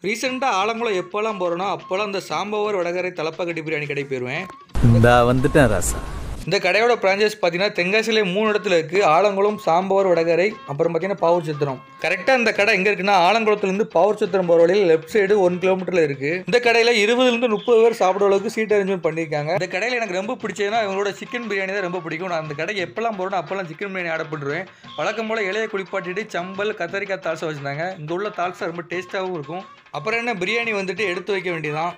ரீசெண்டாக ஆலங்குளம் எப்போல்லாம் போகிறேனோ அப்போல்லாம் இந்த சாம்பவர் வடகரை தலப்பாக்கட்டி பிரியாணி கடை போயிடுவேன் இந்தா வந்துட்டேன் ராசா இந்த கடையோட பிரான்ச்சைஸ் பார்த்தீங்கன்னா தென்காசியிலே மூணு இடத்துல இருக்குது ஆலங்குளம் சாம்பவர் வடகரை அப்புறம் பார்த்தீங்கன்னா பாவூர் சித்திரம் கரெக்டாக இந்த கடை எங்கே இருக்குன்னா ஆலங்குளத்துலேருந்து பாவூர் சித்திரம் போகிற வழியில் லெஃப்ட் சைடு ஒன் கிலோமீட்டரில் இருக்குது இந்த கடையில் இருபதுலேருந்து முப்பது பேர் சாப்பிட்ற அளவுக்கு சீட் அரேஞ்ச்மெண்ட் பண்ணியிருக்காங்க இந்த கடையில் எனக்கு ரொம்ப பிடிச்சதுன்னா இவங்களோட சிக்கன் பிரியாணி தான் ரொம்ப பிடிக்கும் நான் அந்த கடைக்கு எப்போல்லாம் போகிறேனோ அப்போல்லாம் சிக்கன் பிரியாணி ஆர்டர் பண்ணுறேன் வழக்கம் போல் இலையை குளிப்பாட்டிட்டு சம்பல் கத்தரிக்காய் தால்சா வச்சுருந்தாங்க இங்கே உள்ள தால்சா ரொம்ப டேஸ்ட்டாகவும் இருக்கும் அப்புறம் என்ன பிரியாணி வந்துட்டு எடுத்து வைக்க வேண்டியதான்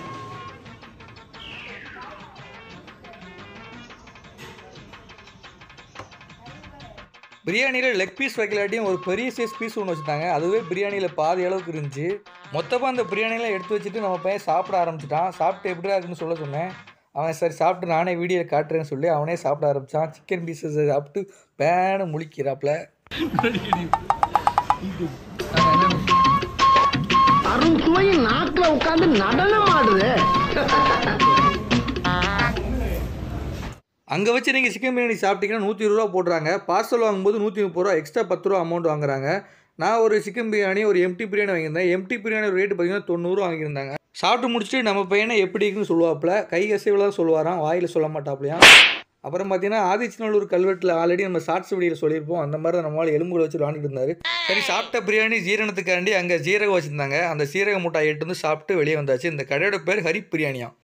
பிரியாணியில் லெக் பீஸ் வைக்கலாட்டியும் ஒரு பெரிய சைஸ் பீஸ் ஒன்று வச்சுட்டாங்க அதுவே பிரியாணியில் பாதி அளவுக்கு இருந்துச்சு மொத்தமாக அந்த பிரியாணிலாம் எடுத்து வச்சுட்டு நம்ம பையன் சாப்பிட ஆரம்பிச்சிட்டான் சாப்பிட்டு எப்படிடா இருக்குன்னு சொல்ல சொன்னேன் அவன் சரி சாப்பிட்டு நானே வீடியோவில் காட்டுறேன்னு சொல்லி அவனே சாப்பிட ஆரம்பித்தான் சிக்கன் பீஸஸ் சாப்பிட்டு பேனு முழிக்கிறாப்புல அருண் சுவையின் நாக்குல உட்கார்ந்து நடனம் ஆடுது அங்கே வச்சு நீங்கள் சிக்கன் பிரியாணி சாப்பிட்டீங்கன்னா நூற்றி இருபது ரூபா போடுறாங்க பார்சல் வாங்கும்போது நூற்றி முப்பது ரூபா எக்ஸ்ட்ரா பத்து ரூபா அமௌண்ட் வாங்குறாங்க நான் ஒரு சிக்கன் பிரியாணி ஒரு எம்டி பிரியாணி வாங்கியிருந்தேன் எம்டி பிரியாணி ரேட்டு பார்த்தீங்கன்னா தொண்ணூறு வாங்கியிருந்தாங்க சாப்பிட்டு முடிச்சுட்டு நம்ம பையனை எப்படி இருக்குன்னு சொல்லுவாப்புல கை அசைவில் தான் சொல்லுவாராம் வாயில் சொல்ல மாட்டாப்லையாம் அப்புறம் பார்த்தீங்கன்னா ஆதிச்சநல்லூர் கல்வெட்டில் ஆல்ரெடி நம்ம ஷார்ட்ஸ் வீடியோவில் சொல்லியிருப்போம் அந்த மாதிரி தான் நம்மளால் எலும்புகளை வச்சு விளாண்டுட்டு இருந்தார் சரி சாப்பிட்ட பிரியாணி ஜீரணத்துக்காண்டி அங்கே ஜீரகம் வச்சுருந்தாங்க அந்த சீரக மூட்டாய் எட்டு வந்து சாப்பிட்டு வெளியே வந்தாச்சு இந்த கடையோட பேர் ஹரி பிரியாணியா